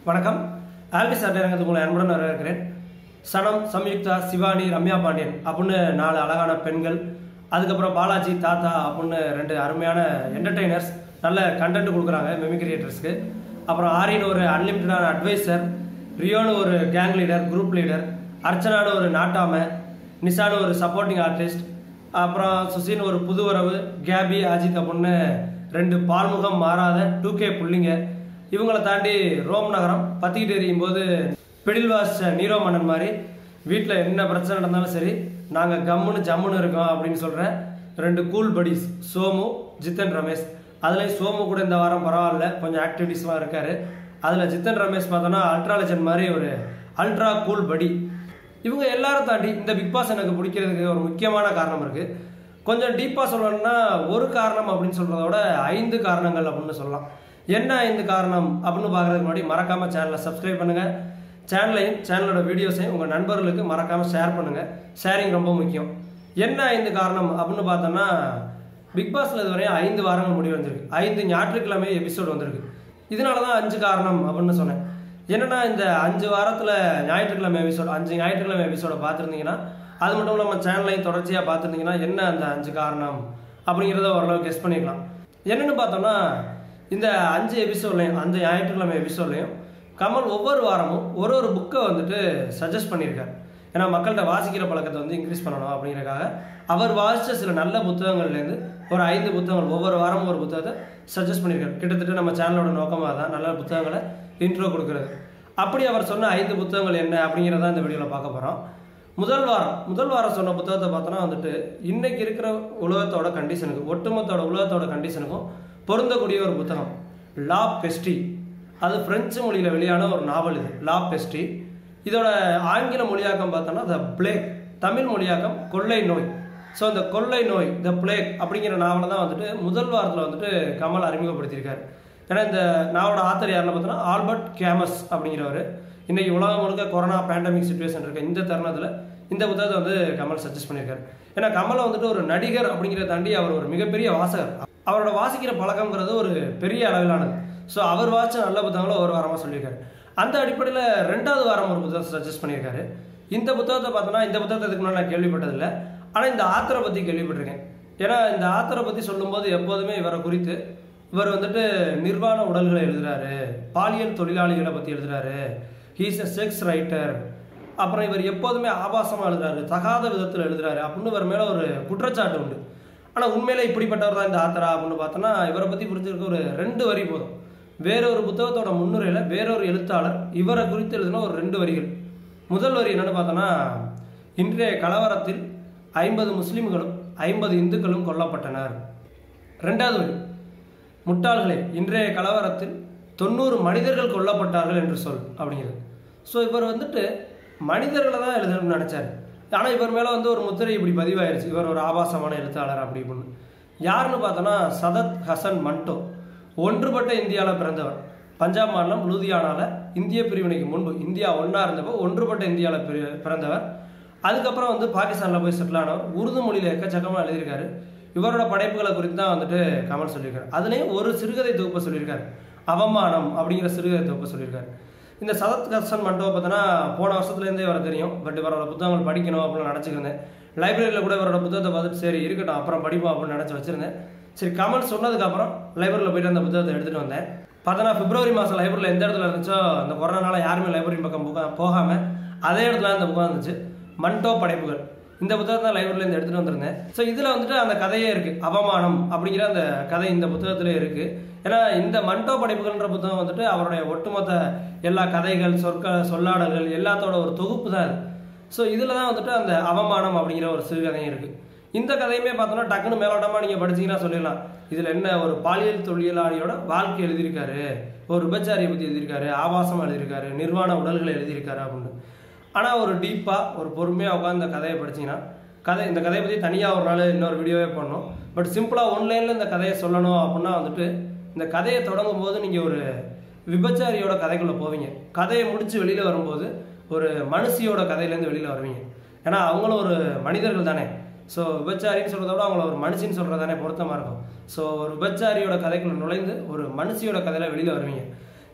வணக்கம் ஆல்விஸ் அட்டரங்கத்துக்கு உங்களை அன்புடன் வரவேற்கிறேன் சனம் சம்யுக்தா சிவானி ரம்யா பாண்டியன் அப்படின்னு நாலு அழகான பெண்கள் அதுக்கப்புறம் பாலாஜி தாத்தா அப்படின்னு ரெண்டு அருமையான என்டர்டெய்னர்ஸ் நல்ல கண்டென்ட் கொடுக்குறாங்க மெமி கிரியேட்டர்ஸ்க்கு அப்புறம் ஆரின்னு ஒரு அன்லிமிட்டடான அட்வைசர் ரியோன்னு ஒரு கேங் லீடர் குரூப் லீடர் அர்ச்சனான்னு ஒரு நாட்டாமை நிஷான்னு ஒரு சப்போர்ட்டிங் ஆர்டிஸ்ட் அப்புறம் சுசின்னு ஒரு புது உறவு கேபி அஜித் அப்படின்னு ரெண்டு பால்முகம் மாறாத டூ கே புள்ளிங்க இவங்களை தாண்டி ரோம் நகரம் பத்திக்கிட்டு எரியும் போது பிடில்வாஸ் நீரோ மன்னன் மாதிரி வீட்டில் என்ன பிரச்சனை நடந்தாலும் சரி நாங்கள் கம்முன்னு ஜம்முன்னு இருக்கோம் அப்படின்னு சொல்கிற ரெண்டு கூல் படிஸ் சோமு ஜித்தன் ரமேஷ் அதுலேயும் சோமு கூட இந்த வாரம் பரவாயில்ல கொஞ்சம் ஆக்டிவிட்டீஸ்லாம் இருக்காரு அதில் ஜித்தன் ரமேஷ் பார்த்தோன்னா அல்ட்ரா லெஜன் மாதிரி ஒரு அல்ட்ரா கூல் படி இவங்க எல்லாரும் தாண்டி இந்த பிக் பாஸ் எனக்கு பிடிக்கிறதுக்கு ஒரு முக்கியமான காரணம் இருக்கு கொஞ்சம் டீப்பாக சொல்லணும்னா ஒரு காரணம் அப்படின்னு சொல்றத விட ஐந்து காரணங்கள் அப்படின்னு சொல்லலாம் என்ன ஐந்து காரணம் அப்படின்னு பார்க்கறதுக்கு முன்னாடி மறக்காம சேனலை சப்ஸ்கிரைப் பண்ணுங்க சேனலையும் சேனலோட வீடியோஸையும் உங்கள் நண்பர்களுக்கு மறக்காம ஷேர் பண்ணுங்க ஷேரிங் ரொம்ப முக்கியம் என்ன ஐந்து காரணம் அப்படின்னு பார்த்தோம்னா பிக் பாஸ்ல இதுவரையும் ஐந்து வாரங்கள் முடிவு வந்திருக்கு ஐந்து ஞாயிற்றுக்கிழமை எபிசோடு வந்திருக்கு இதனால தான் அஞ்சு காரணம் அப்படின்னு சொன்னேன் என்னன்னா இந்த அஞ்சு வாரத்தில் ஞாயிற்றுக்கிழமை எபிசோட் அஞ்சு ஞாயிற்றுக்கிழமை எபிசோட பார்த்துருந்தீங்கன்னா அது மட்டும் இல்லாமல் சேனலையும் தொடர்ச்சியாக பார்த்துருந்தீங்கன்னா என்ன அந்த அஞ்சு காரணம் அப்படிங்கிறத ஓரளவு கெஸ் பண்ணிக்கலாம் என்னன்னு பார்த்தோம்னா இந்த அஞ்சு எபிசோட்லையும் அந்த ஞாயிற்றுக்கிழமை எபிசோட்லையும் கமல் ஒவ்வொரு வாரமும் ஒரு ஒரு புக்கை வந்துட்டு சஜஸ்ட் பண்ணியிருக்காரு ஏன்னா மக்கள்கிட்ட வாசிக்கிற பழக்கத்தை வந்து இன்க்ரீஸ் பண்ணணும் அப்படிங்கிறக்காக அவர் வாசித்த சில நல்ல புத்தகங்கள்லேருந்து ஒரு ஐந்து புத்தகங்கள் ஒவ்வொரு வாரமும் ஒரு புத்தகத்தை சஜஸ்ட் பண்ணியிருக்காரு கிட்டத்தட்ட நம்ம சேனலோட நோக்கமாக தான் நல்ல புத்தகங்களை இன்ட்ரோ கொடுக்கறது அப்படி அவர் சொன்ன ஐந்து புத்தகங்கள் என்ன அப்படிங்கிறத இந்த வீடியோவில் பார்க்க போகிறோம் முதல் வாரம் முதல் வாரம் சொன்ன புத்தகத்தை பார்த்தோன்னா வந்துட்டு இன்னைக்கு இருக்கிற உலகத்தோட கண்டிஷனுக்கு ஒட்டுமொத்தோட உலகத்தோட கண்டிஷனுக்கும் பொருந்தக்கூடிய ஒரு புத்தகம் லா பெஸ்டி அது பிரெஞ்சு மொழியில் வெளியான ஒரு நாவல் இது லா பெஸ்டி இதோட ஆங்கில மொழியாக்கம் பார்த்தோன்னா த பிளேக் தமிழ் மொழியாக்கம் கொள்ளை நோய் ஸோ இந்த கொள்ளை நோய் த பிளேக் அப்படிங்கிற நாவலை தான் வந்துட்டு முதல் வாரத்தில் வந்துட்டு கமல் அறிமுகப்படுத்தியிருக்காரு ஏன்னா இந்த நாவலோட ஆத்தர் யாருன்னு பார்த்தோன்னா ஆல்பர்ட் கேமஸ் அப்படிங்கிறவர் இன்னைக்கு உலகம் முழுக்க கொரோனா பேண்டமிக் சுச்சுவேஷன் இருக்க இந்த தருணத்தில் இந்த புத்தகத்தை வந்து கமல் சஜஸ்ட் பண்ணியிருக்காரு ஏன்னா கமலை வந்துட்டு ஒரு நடிகர் அப்படிங்கிறத தாண்டி அவர் ஒரு மிகப்பெரிய வாசகர் அவரோட வாசிக்கிற பழக்கங்கிறது ஒரு பெரிய அளவிலானது ஸோ அவர் வாசிச்ச நல்ல புத்தகங்களை ஒரு வாரமாக சொல்லியிருக்காரு அந்த அடிப்படையில் ரெண்டாவது வாரம் ஒரு புத்தகத்தை சஜஸ்ட் பண்ணியிருக்காரு இந்த புத்தகத்தை பார்த்தோன்னா இந்த புத்தகத்தை இதுக்கு முன்னாடி நான் கேள்விப்பட்டதில்லை ஆனால் இந்த ஆத்தரை பற்றி கேள்விப்பட்டிருக்கேன் ஏன்னா இந்த ஆத்தரை பற்றி சொல்லும்போது எப்போதுமே இவரை குறித்து இவர் வந்துட்டு நிர்வாண உடல்களை எழுதுறாரு பாலியல் தொழிலாளிகளை பற்றி எழுதுறாரு ஹீஸ் எ செக்ஸ் ரைட்டர் அப்புறம் இவர் எப்போதுமே ஆபாசமாக எழுதுறாரு தகாத விதத்தில் எழுதுறாரு அப்படின்னு இவர் மேலே ஒரு குற்றச்சாட்டு உண்டு ஆனால் உண்மையில இப்படிப்பட்டவர் தான் இந்த ஆத்தரா அப்படின்னு பார்த்தோன்னா இவரை பற்றி புரிஞ்சிருக்க ஒரு ரெண்டு வரி போதும் வேறொரு புத்தகத்தோட முன்னுரையில் வேறொரு எழுத்தாளர் இவரை குறித்து எழுதின ஒரு ரெண்டு வரிகள் முதல் வரி என்னன்னு பார்த்தோன்னா இன்றைய கலவரத்தில் ஐம்பது முஸ்லிம்களும் ஐம்பது இந்துக்களும் கொல்லப்பட்டனர் ரெண்டாவது வரி முட்டாள்களே இன்றைய கலவரத்தில் தொண்ணூறு மனிதர்கள் கொல்லப்பட்டார்கள் என்று சொல் அப்படிங்கிறது ஸோ இவர் வந்துட்டு மனிதர்களை தான் எழுதணும்னு நினச்சாரு ஆனால் இவர் மேலே வந்து ஒரு முத்திரை இப்படி பதிவாயிருச்சு இவர் ஒரு ஆபாசமான எழுத்தாளர் அப்படி இப்படின்னு யாருன்னு பார்த்தோன்னா சதத் ஹசன் மண்டோ ஒன்றுபட்ட இந்தியாவில் பிறந்தவர் பஞ்சாப் மாநிலம் லூதியானாவில் இந்திய பிரிவினைக்கு முன்பு இந்தியா ஒன்றா இருந்தப்போ ஒன்றுபட்ட இந்தியாவில் பிறந்தவர் அதுக்கப்புறம் வந்து பாகிஸ்தானில் போய் செட்டில் ஆனவர் உருது மொழியில் எக்கச்சக்கமாக எழுதியிருக்காரு இவரோட படைப்புகளை குறித்து தான் வந்துட்டு கமல் சொல்லியிருக்காரு அதுலேயும் ஒரு சிறுகதை தொகுப்பை சொல்லியிருக்காரு அவமானம் அப்படிங்கிற சிறுகதை தொகுப்பை சொல்லியிருக்காரு இந்த சதத் ஹசன் மண்டபம் பார்த்தோன்னா போன வருஷத்துலேருந்தே வர தெரியும் பட் இவரோட புத்தகங்கள் படிக்கணும் அப்படின்னு நினச்சிருந்தேன் லைப்ரரியில் கூட இவரோட புத்தகத்தை பார்த்துட்டு சரி இருக்கட்டும் அப்புறம் படிப்போம் அப்படின்னு நினச்சி வச்சிருந்தேன் சரி கமல் சொன்னதுக்கப்புறம் லைப்ரரியில் போயிட்டு அந்த புத்தகத்தை எடுத்துகிட்டு வந்தேன் பார்த்தோன்னா பிப்ரவரி மாதம் லைப்ரரியில் எந்த இடத்துல இருந்துச்சோ அந்த கொரோனால யாருமே லைப்ரரி பக்கம் போக போகாமல் அதே இடத்துல அந்த புத்தகம் இருந்துச்சு மண்டோ படைப்புகள் இந்த புத்தகத்தை லைப்ரரியிலேருந்து எடுத்துகிட்டு வந்திருந்தேன் ஸோ இதில் வந்துட்டு அந்த கதையே இருக்குது அவமானம் அப்படிங்கிற அந்த கதை இந்த புத்தகத்திலே இருக்குது ஏன்னா இந்த மண்டோ படைப்புகள்ன்ற புத்தகம் வந்துட்டு அவருடைய ஒட்டுமொத்த எல்லா கதைகள் சொற்க சொல்லாடல்கள் எல்லாத்தோட ஒரு தொகுப்பு தான் இது ஸோ இதில் தான் வந்துட்டு அந்த அவமானம் அப்படிங்கிற ஒரு சிறுகதையும் இருக்குது இந்த கதையுமே பார்த்தோன்னா டக்குன்னு மேலோட்டமாக நீங்கள் படிச்சீங்கன்னா சொல்லிடலாம் இதில் என்ன ஒரு பாலியல் தொழிலாளியோட வாழ்க்கை எழுதியிருக்காரு ஒரு விபச்சாரியை பற்றி எழுதியிருக்காரு ஆபாசம் எழுதியிருக்காரு நிர்வாண உடல்களை எழுதியிருக்காரு அப்படின்னு ஆனால் ஒரு டீப்பாக ஒரு பொறுமையாக உட்காந்து இந்த கதையை படிச்சிங்கன்னா கதை இந்த கதையை பற்றி தனியாக ஒரு நாள் இன்னொரு வீடியோவே பண்ணோம் பட் சிம்பிளாக ஒன்லைனில் இந்த கதையை சொல்லணும் அப்படின்னா வந்துட்டு இந்த கதையை தொடங்கும் போது நீங்கள் ஒரு விபச்சாரியோட கதைக்குள்ளே போவீங்க கதையை முடித்து வெளியில் வரும்போது ஒரு மனுஷியோட கதையிலேருந்து வெளியில் வருவீங்க ஏன்னா அவங்களும் ஒரு மனிதர்கள் தானே ஸோ விபச்சாரின்னு சொல்கிறத விட அவங்கள ஒரு மனுஷின்னு சொல்கிறது தானே பொருத்தமாக இருக்கும் ஸோ ஒரு விபச்சாரியோட கதைக்குள்ள நுழைந்து ஒரு மனுஷியோட கதையில வெளியில் வருவீங்க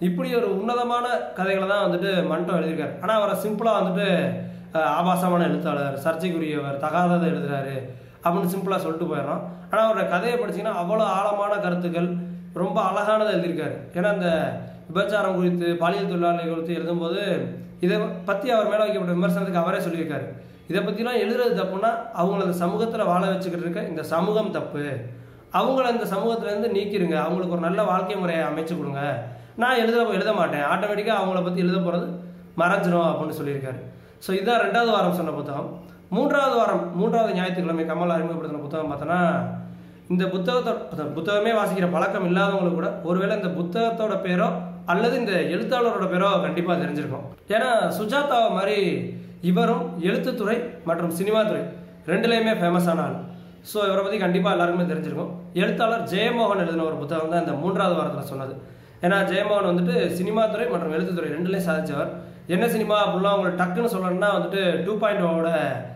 இப்படி ஒரு உன்னதமான கதைகளை தான் வந்துட்டு மன்றம் எழுதியிருக்காரு ஆனால் அவரை சிம்பிளாக வந்துட்டு அஹ், ஆபாசமான எழுத்தாளர் சர்ச்சைக்குரியவர் தகாததை எழுதுறாரு அப்படின்னு சிம்பிளாக சொல்லிட்டு போயிடுறோம் ஆனால் அவரோட கதையை படிச்சீங்கன்னா அவ்வளோ ஆழமான கருத்துக்கள் ரொம்ப அழகானதை எழுதியிருக்காரு ஏன்னா அந்த விபச்சாரம் குறித்து பாலியல் தொழிலாளர்கள் குறித்து எழுதும்போது இதை பற்றி அவர் மேலே வைக்கப்பட்ட விமர்சனத்துக்கு அவரே சொல்லியிருக்காரு இதை பற்றிலாம் எழுதுறது தப்புன்னா அவங்கள அந்த சமூகத்தில் வாழ வச்சுக்கிட்டு இருக்க இந்த சமூகம் தப்பு அவங்கள இந்த சமூகத்திலேருந்து நீக்கிருங்க அவங்களுக்கு ஒரு நல்ல வாழ்க்கை முறையை அமைச்சு கொடுங்க நான் எழுத எழுத மாட்டேன் ஆட்டோமேட்டிக்காக அவங்கள பற்றி எழுத போகிறது மறைஞ்சிரும் அப்படின்னு சொல்லியிருக்காரு ஸோ இதுதான் ரெண்டாவது வாரம் சொன்ன புத்தகம் மூன்றாவது வாரம் மூன்றாவது ஞாயிற்றுக்கிழமை கமல் அறிமுகப்படுத்தின புத்தகம் பார்த்தோன்னா இந்த புத்தகத்தோட புத்தகமே வாசிக்கிற பழக்கம் இல்லாதவங்களுக்கு கூட ஒருவேளை இந்த புத்தகத்தோட பேரோ அல்லது இந்த எழுத்தாளரோட பேரோ கண்டிப்பாக தெரிஞ்சிருக்கும் ஏன்னா சுஜாதாவை மாதிரி இவரும் எழுத்துத்துறை மற்றும் சினிமா துறை ரெண்டுலேயுமே ஃபேமஸான ஆள் ஸோ இவரை பற்றி கண்டிப்பாக எல்லாருக்குமே தெரிஞ்சிருக்கும் எழுத்தாளர் ஜெயமோகன் எழுதின ஒரு புத்தகம் தான் இந்த மூன்றாவது வாரத்தில் சொன்னது ஏன்னா ஜெயமோகன் வந்துட்டு சினிமா துறை மற்றும் எழுத்துத்துறை ரெண்டுலேயும் சாதிச்சவர் என்ன சினிமா அப்படிலாம் உங்களுக்கு டக்குன்னு சொல்லணும்னா வந்துட்டு டூ பாயிண்ட் ஓட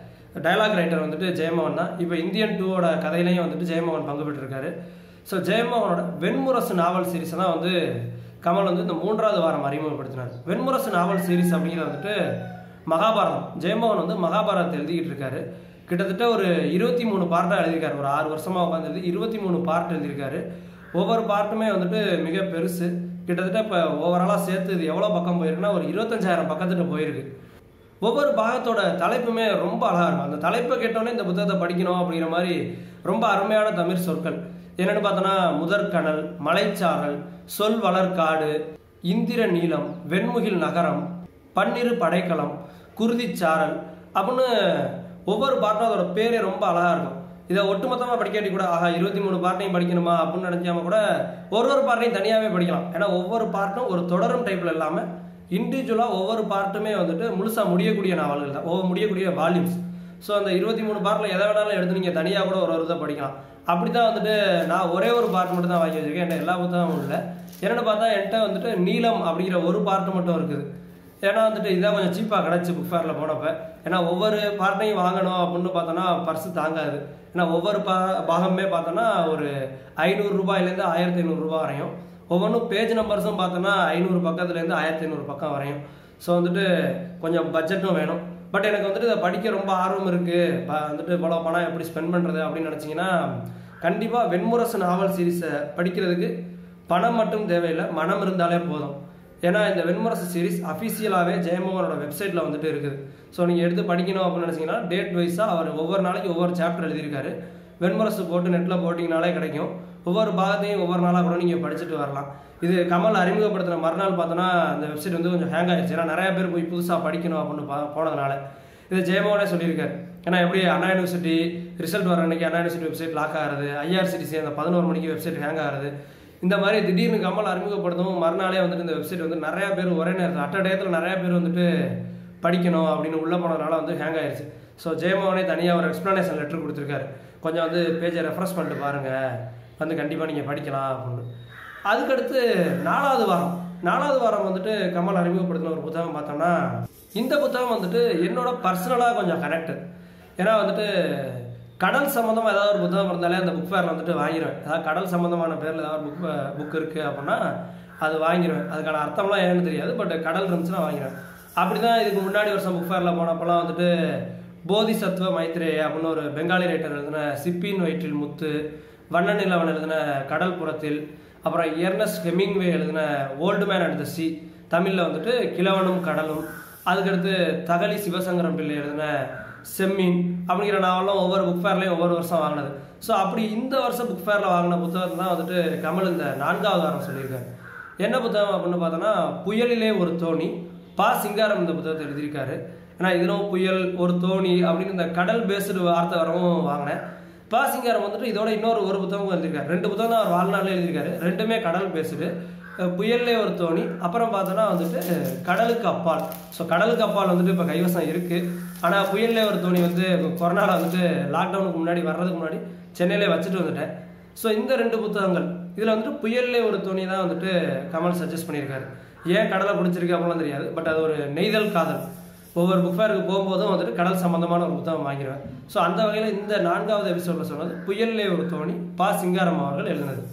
டயலாக் ரைட்டர் வந்துட்டு ஜெயமோகன் தான் இப்போ இந்தியன் டூவோட கதையிலையும் வந்துட்டு ஜெயமோகன் பங்கு பெற்றிருக்காரு ஸோ ஜெயமோகனோட வெண்முரசு நாவல் சீரிஸை தான் வந்து கமல் வந்து இந்த மூன்றாவது வாரம் அறிமுகப்படுத்தினார் வெண்முரசு நாவல் சீரிஸ் அப்படிங்கிறது வந்துட்டு மகாபாரதம் ஜெயமோகன் வந்து மகாபாரதத்தை எழுதிக்கிட்டு இருக்காரு கிட்டத்தட்ட ஒரு இருபத்தி மூணு பார்ட்டாக எழுதியிருக்காரு ஒரு ஆறு வருஷமாக உட்காந்து எழுதி இருபத்தி மூணு பார்ட் எழுதியிருக்காரு ஒவ்வொரு பார்ட்டுமே வந்துட்டு மிக பெருசு கிட்டத்தட்ட இப்போ ஓவராலாக சேர்த்து இது எவ்வளோ பக்கம் போயிருக்குன்னா ஒரு இருபத்தஞ்சாயிரம் பக்கத்துட்டு போயிருக்கு ஒவ்வொரு பாகத்தோட தலைப்புமே ரொம்ப அழகா இருக்கும் அந்த தலைப்பை கேட்டோன்னே இந்த புத்தகத்தை படிக்கணும் அப்படிங்கிற மாதிரி ரொம்ப அருமையான தமிழ் சொற்கள் என்னன்னு பார்த்தோன்னா முதற்கணல் மலைச்சாரல் சொல் வளர்காடு இந்திர நீலம் வெண்முகில் நகரம் பன்னிரு படைக்கலம் குருதிச்சாரல் அப்படின்னு ஒவ்வொரு பார்ட்டும் அதோட பேரே ரொம்ப அழகா இருக்கும் இதை ஒட்டுமொத்தமாக படிக்காட்டி கூட ஆஹா இருபத்தி மூணு பார்ட்டையும் படிக்கணுமா அப்படின்னு நினைக்காம கூட ஒரு ஒரு பார்ட்டையும் தனியாகவே படிக்கலாம் ஏன்னா ஒவ்வொரு பார்ட்டும் ஒரு தொடரும் டைப்பில் இல்லாமல் இண்டிவிஜுவலாக ஒவ்வொரு பார்ட்டுமே வந்துட்டு முழுசாக முடியக்கூடிய நாவல்கள் தான் ஒவ்வொரு முடியக்கூடிய வால்யூம்ஸ் ஸோ அந்த இருபத்தி மூணு பார்ட்டில் எதை வேணாலும் எடுத்து நீங்கள் தனியாக கூட ஒரு ஒரு இதை படிக்கலாம் அப்படி தான் வந்துட்டு நான் ஒரே ஒரு பார்ட் மட்டும் தான் வாங்கி வச்சிருக்கேன் என்கிட்ட எல்லா புத்தகமும் இல்லை என்னென்னு பார்த்தா என்கிட்ட வந்துட்டு நீலம் அப்படிங்கிற ஒரு பார்ட் மட்டும் இருக்குது ஏன்னா வந்துட்டு இதான் கொஞ்சம் சீப்பாக கிடச்சி புக் ஃபேரில் போனப்ப ஏன்னா ஒவ்வொரு பார்ட்டையும் வாங்கணும் அப்படின்னு பார்த்தோன்னா பர்ஸு தாங்காது ஏன்னா ஒவ்வொரு பா பாகமே பார்த்தோன்னா ஒரு ஐநூறு ரூபாயிலேருந்து ஆயிரத்தி ஐநூறுரூபா வரையும் ஒவ்வொன்றும் பேஜ் நம்பர்ஸும் பார்த்தோன்னா ஐநூறு பக்கத்துலேருந்து ஆயிரத்தி ஐநூறு பக்கம் வரையும் ஸோ வந்துட்டு கொஞ்சம் பட்ஜெட்டும் வேணும் பட் எனக்கு வந்துட்டு இதை படிக்க ரொம்ப ஆர்வம் இருக்குது வந்துட்டு இவ்வளோ பணம் எப்படி ஸ்பெண்ட் பண்ணுறது அப்படின்னு நினச்சிங்கன்னா கண்டிப்பாக வெண்முரசு நாவல் சீரீஸை படிக்கிறதுக்கு பணம் மட்டும் தேவையில்லை மனம் இருந்தாலே போதும் ஏன்னா இந்த வெண்முரசு சீரிஸ் அஃபிஷியலாகவே ஜெயமோகனோட வெப்சைட்டில் வந்துட்டு இருக்குது ஸோ நீங்கள் எடுத்து படிக்கணும் அப்படின்னு நினச்சிங்கன்னா டேட் வைஸாக அவர் ஒவ்வொரு நாளைக்கு ஒவ்வொரு சாப்டர் எழுதியிருக்காரு வெண்முரசு போட்டு நெட்டில் போட்டிங்கனாலே கிடைக்கும் ஒவ்வொரு பாகத்தையும் ஒவ்வொரு நாளாக கூட நீங்கள் படிச்சுட்டு வரலாம் இது கமல் அறிமுகப்படுத்தின மறுநாள் பார்த்தோன்னா அந்த வெப்சைட் வந்து கொஞ்சம் ஹேங் ஆயிடுச்சு ஏன்னா நிறைய பேர் போய் புதுசாக படிக்கணும் அப்படின்னு பா போனதுனால இது ஜெயமோகனே சொல்லியிருக்காரு ஏன்னா எப்படி அண்ணா யூனிவர்சிட்டி ரிசல்ட் வர அன்னைக்கு அண்ணா யூனிவர்சிட்டி வெப்சைட் லாக் ஆகிறது ஐஆர்சிடிசி அந்த பதினோரு மணிக்கு வெப்சைட் ஹேங் ஆகிறது இந்த மாதிரி திடீர்னு கமல் அறிமுகப்படுத்தவும் மறுநாளே வந்துட்டு இந்த வெப்சைட் வந்து நிறைய பேர் ஒரே நேரத்தில் அட்ட டயத்தில் நிறைய பேர் வந்துட்டு படிக்கணும் அப்படின்னு உள்ளே போனதுனால வந்து ஹேங் ஆயிடுச்சு ஸோ ஜெயமோகனே தனியாக ஒரு எக்ஸ்ப்ளனேஷன் லெட்டர் கொடுத்துருக்காரு கொஞ்சம் வந்து பேஜை ரெஃப்ரெஷ் பண்ணிட்டு பாருங்கள் வந்து கண்டிப்பாக நீங்கள் படிக்கலாம் அப்படின்னு அதுக்கடுத்து நாலாவது வாரம் நாலாவது வாரம் வந்துட்டு கமல் அறிமுகப்படுத்தின ஒரு புத்தகம் பார்த்தோம்னா இந்த புத்தகம் வந்துட்டு என்னோட பர்சனலாக கொஞ்சம் கனெக்ட் ஏன்னா வந்துட்டு கடல் சம்மந்தமாக ஏதாவது ஒரு புத்தகம் இருந்தாலே அந்த புக் ஃபேரில் வந்துட்டு வாங்கிடுவேன் அதாவது கடல் சம்மந்தமான பேரில் ஏதாவது புக் புக் இருக்குது அப்படின்னா அது வாங்கிடுவேன் அதுக்கான அர்த்தம்லாம் என்னன்னு தெரியாது பட் கடல் இருந்துச்சுன்னா வாங்கிடுவேன் அப்படி தான் இதுக்கு முன்னாடி வருஷம் புக் ஃபேரில் போனப்பெல்லாம் வந்துட்டு போதிசத்துவ மைத்ரே அப்படின்னு ஒரு பெங்காலி ரைட்டர் எழுதின சிப்பின் வயிற்றில் முத்து வண்ணன் நிலவன் எழுதின கடல் புறத்தில் அப்புறம் எர்னஸ்ட் ஹெமிங்வே எழுதின old man and the sea தமிழில் வந்துட்டு கிழவனும் கடலும் அதுக்கடுத்து தகலி சிவசங்கரம் பிள்ளை எழுதின செம்மீன் அப்படிங்கிற நாவலும் ஒவ்வொரு புக் ஃபேர்லையும் ஒவ்வொரு வருஷம் வாங்கினது ஸோ அப்படி இந்த வருஷம் புக் ஃபேரில் வாங்கின புத்தகத்தை தான் வந்துட்டு கமல் இந்த நான்காவது வாரம் சொல்லியிருக்காரு என்ன புத்தகம் அப்படின்னு பார்த்தோன்னா புயலிலே ஒரு தோணி பா சிங்காரம் இந்த புத்தகத்தை எழுதியிருக்காரு ஏன்னா இதுவும் புயல் ஒரு தோணி அப்படின்னு இந்த கடல் பேஸ்டு வார்த்தை வரவும் வாங்கினேன் பா சிங்காரம் வந்துட்டு இதோட இன்னொரு ஒரு புத்தகம் எழுதியிருக்காரு ரெண்டு புத்தகம் தான் அவர் வாழ்நாளில் எழுதியிருக்காரு ரெண்டுமே கடல் பேசுடு புயல்லே ஒரு தோணி அப்புறம் பார்த்தோன்னா வந்துட்டு கடலுக்கு அப்பால் ஸோ கடலுக்கு அப்பால் வந்துட்டு இப்போ கைவசம் இருக்குது ஆனால் புயல்லே ஒரு தோணி வந்து கொரோனாவில் வந்துட்டு லாக்டவுனுக்கு முன்னாடி வர்றதுக்கு முன்னாடி சென்னையிலே வச்சுட்டு வந்துட்டேன் ஸோ இந்த ரெண்டு புத்தகங்கள் இதில் வந்துட்டு புயல்லே ஒரு தோணி தான் வந்துட்டு கமல் சஜஸ்ட் பண்ணியிருக்காரு ஏன் கடலை பிடிச்சிருக்கு அப்படிலாம் தெரியாது பட் அது ஒரு நெய்தல் காதல் ஒவ்வொரு புக் ஃபேருக்கு போகும்போதும் வந்துட்டு கடல் சம்பந்தமான ஒரு புத்தகம் வாங்கிடுவேன் ஸோ அந்த வகையில் இந்த நான்காவது எபிசோடில் சொன்னது புயல்லே ஒரு தோணி பா சிங்காரம் அவர்கள் எழுதினது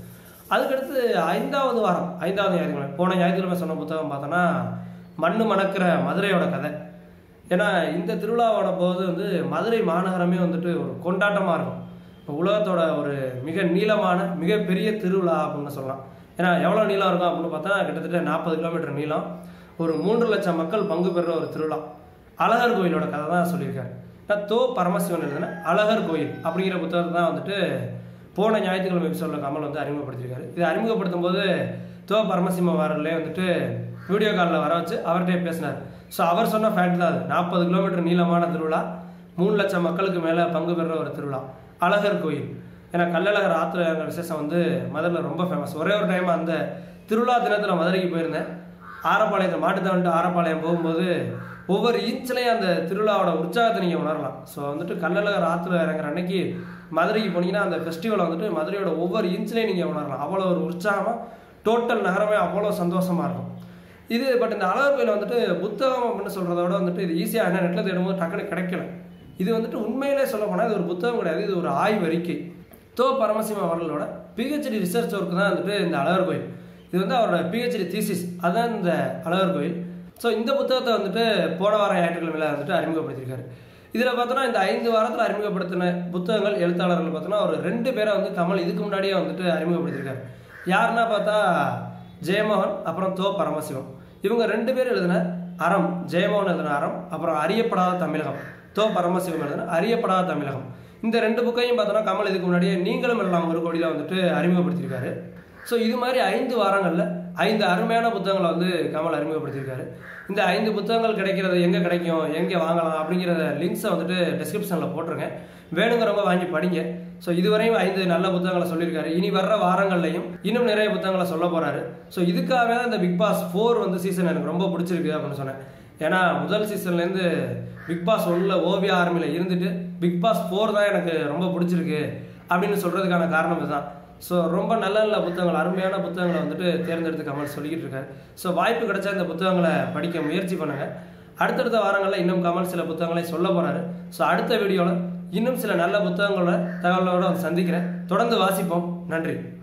அதுக்கடுத்து ஐந்தாவது வாரம் ஐந்தாவது ஞாயிற்றுக்கிழமை போன ஞாயிற்றுக்கிழமை சொன்ன புத்தகம் பார்த்தோன்னா மண்ணு மணக்கிற மதுரையோட கதை ஏன்னா இந்த திருவிழாவோட போது வந்து மதுரை மாநகரமே வந்துட்டு ஒரு கொண்டாட்டமாக இருக்கும் இப்போ உலகத்தோட ஒரு மிக நீளமான மிகப்பெரிய திருவிழா அப்படின்னு சொல்லலாம் ஏன்னா எவ்வளோ நீளம் இருக்கும் அப்படின்னு பார்த்தா கிட்டத்தட்ட நாற்பது கிலோமீட்டர் நீளம் ஒரு மூன்று லட்சம் மக்கள் பங்கு பெறுற ஒரு திருவிழா அழகர் கோயிலோட கதை தான் சொல்லியிருக்காரு நான் தோ பரமசிவன் எழுதின அழகர் கோயில் அப்படிங்கிற புத்தகத்தை தான் வந்துட்டு போன ஞாயிற்றுக்கிழமை எபிசோடில் கமல் வந்து அறிமுகப்படுத்தியிருக்காரு இதை அறிமுகப்படுத்தும் போது தோ பரமசிம்ம வாரர்லே வந்துட்டு வீடியோ காலில் வர வச்சு அவர்கிட்ட பேசினார் ஸோ அவர் சொன்ன ஃபேக்ட் தான் அது நாற்பது கிலோமீட்டர் நீளமான திருவிழா மூணு லட்சம் மக்களுக்கு மேலே பங்கு பெறுற ஒரு திருவிழா அழகர் கோயில் ஏன்னா கள்ளழகர் ஆற்றுல இறங்குற விசேஷம் வந்து மதுரையில் ரொம்ப ஃபேமஸ் ஒரே ஒரு டைம் அந்த திருவிழா தினத்தில் மதுரைக்கு போயிருந்தேன் ஆரப்பாளையத்தில் மாட்டுத்தாண்டு ஆரப்பாளையம் போகும்போது ஒவ்வொரு இன்ச்லையும் அந்த திருவிழாவோட உற்சாகத்தை நீங்கள் உணரலாம் ஸோ வந்துட்டு கள்ளழகர் ஆற்றுல இறங்குற அன்னைக்கு மதுரைக்கு போனீங்கன்னா அந்த ஃபெஸ்டிவலை வந்துட்டு மதுரையோட ஒவ்வொரு இன்ச்லையும் நீங்கள் உணரலாம் அவ்வளோ ஒரு உற்சாகமாக டோட்டல் நகரமே அவ்வளோ சந்தோஷமாக இருக்கும் இது பட் இந்த அழகர் கோயில் வந்துட்டு புத்தகம் அப்படின்னு சொல்கிறத விட வந்துட்டு இது ஈஸியாக என்ன நெட்டில் தேடும்போது டக்குனு கிடைக்கல இது வந்துட்டு உண்மையிலே சொல்ல போனால் இது ஒரு புத்தகம் கிடையாது இது ஒரு ஆய்வறிக்கை தோ பரமசிவம் அவர்களோட பிஹெச்டி ரிசர்ச் ஒர்க் தான் வந்துட்டு இந்த அழகர் கோயில் இது வந்து அவரோட பிஹெச்டி தீசிஸ் அதான் இந்த அழகர் கோயில் ஸோ இந்த புத்தகத்தை வந்துட்டு போன வாரம் ஞாயிற்றுக்கிழமையில வந்துட்டு அறிமுகப்படுத்தியிருக்காரு இதில் பார்த்தோன்னா இந்த ஐந்து வாரத்தில் அறிமுகப்படுத்தின புத்தகங்கள் எழுத்தாளர்கள் பார்த்தோன்னா ஒரு ரெண்டு பேரை வந்து கமல் இதுக்கு முன்னாடியே வந்துட்டு அறிமுகப்படுத்தியிருக்காரு யாருன்னா பார்த்தா ஜெயமோகன் அப்புறம் தோ பரமசிவம் இவங்க ரெண்டு பேர் எழுதின அறம் ஜெயமோகன் எழுதின அறம் அப்புறம் அறியப்படாத தமிழகம் தோ பரமசிவம் எழுதின அறியப்படாத தமிழகம் இந்த ரெண்டு புக்கையும் பார்த்தோன்னா கமல் இதுக்கு முன்னாடியே நீங்களும் எல்லாம் ஒரு கோடியில் வந்துட்டு அறிமுகப்படுத்தியிருக்காரு ஸோ இது மாதிரி ஐந்து வாரங்களில் ஐந்து அருமையான புத்தகங்களை வந்து கமல் அறிமுகப்படுத்தியிருக்காரு இந்த ஐந்து புத்தகங்கள் கிடைக்கிறது எங்கே கிடைக்கும் எங்கே வாங்கலாம் அப்படிங்கிற லிங்க்ஸை வந்துட்டு டிஸ்கிரிப்ஷனில் போட்டிருக்கேன் வேணுங்கிறவங்க வாங்கி படிங்க ஸோ இதுவரையும் ஐந்து நல்ல புத்தகங்களை சொல்லியிருக்காரு இனி வர்ற வாரங்கள்லையும் இன்னும் நிறைய புத்தகங்களை சொல்ல போறாரு ஸோ இதுக்காக தான் இந்த பிக் பாஸ் ஃபோர் வந்து சீசன் எனக்கு ரொம்ப பிடிச்சிருக்கு அப்படின்னு சொன்னேன் ஏன்னா முதல் சீசன்லேருந்து பிக் பாஸ் ஒன்றில் ஓவியா ஆர்மியில் இருந்துட்டு பிக் பாஸ் ஃபோர் தான் எனக்கு ரொம்ப பிடிச்சிருக்கு அப்படின்னு சொல்கிறதுக்கான காரணம் இதுதான் ஸோ ரொம்ப நல்ல நல்ல புத்தகங்கள் அருமையான புத்தகங்களை வந்துட்டு தேர்ந்தெடுத்து கமல் சொல்லிக்கிட்டு இருக்காரு ஸோ வாய்ப்பு கிடைச்சா இந்த புத்தகங்களை படிக்க முயற்சி பண்ணுங்க அடுத்தடுத்த வாரங்களில் இன்னும் கமல் சில புத்தகங்களை சொல்ல போறாரு ஸோ அடுத்த வீடியோவில் இன்னும் சில நல்ல புத்தகங்களோட தகவலோட வந்து சந்திக்கிறேன் தொடர்ந்து வாசிப்போம் நன்றி